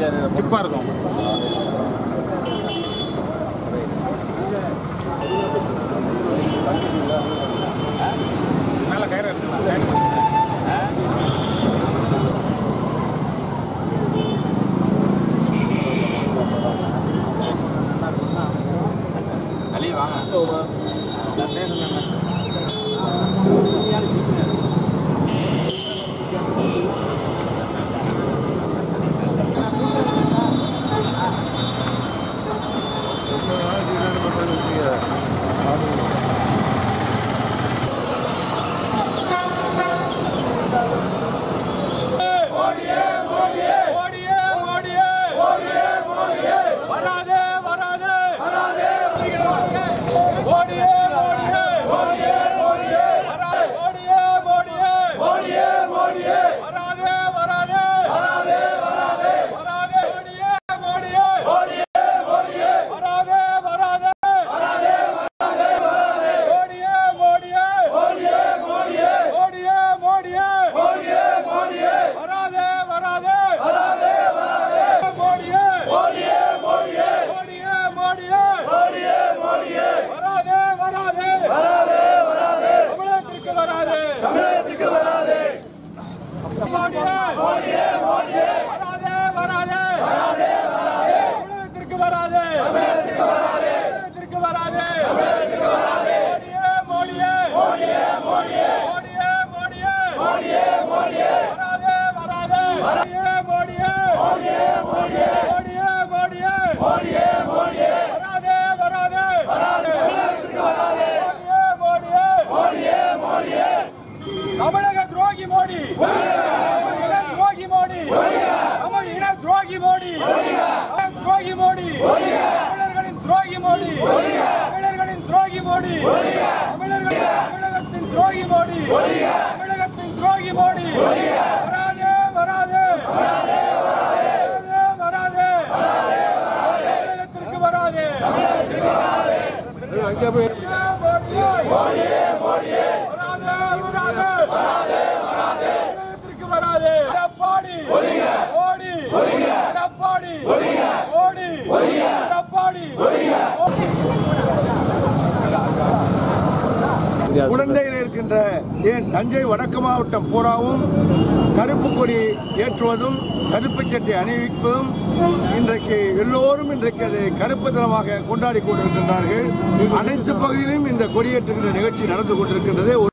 சிப்பாக இருக்கும் மேலே கயிறு இருக்குங்களா கயிறு மோடியே மோடியே வராதே வராதே மோடியே மோடியே மோடியே வராதே மோடியே மோடியே வராதே வராதே வராதே வராதே மோடியே மோடியே வராதே வராதே மோடியே மோடியே மோடியே மோடியே வராதே வராதே மோடியே மோடியே மோடியே வராதே வராதே தமிழகத்திற்கு வராதே மோடியே வராதே வராதே தமிழகத்திற்கு வராதே தமிழகத்திற்கு வராதே மோடியே மோடியே மோடியே மோடியே வராதே வராதே மோடியே மோடியே மோடியே மோடியே வராதே வராதே மோடியே தமிழக துரோகி மோடி தமிழ் இன துரோகி மோடி தமிழ் இன துரோகி மோடி தமிழ் துரோகி மோடி தமிழர்களின் துரோகி மோடி தமிழர்களின் துரோகி மோடி தமிழர்கள் தமிழகத்தின் துரோகி மோடி தமிழகத்தின் துரோகி மோடி வராதே வராதே வராதே வராதே தமிழகத்திற்கு வராதே தமிழகத்திற்கு வராதே எடப்பாடி ஓடி எடப்பாடி ஓடி எடப்பாடி குழந்தையில் இருக்கின்ற ஏன் தஞ்சை வடக்கு மாவட்டம் பூராவும் கருப்பு கொடி ஏற்றுவதும் கருப்பு சட்டை அணிவிப்பதும் இன்றைக்கு எல்லோரும் இன்றைக்கு அதை கருப்பு தினமாக கொண்டாடி கொண்டிருக்கின்றார்கள் அனைத்து பகுதியிலும் இந்த கொடியேற்றுகின்ற நிகழ்ச்சி நடந்து கொண்டிருக்கின்றது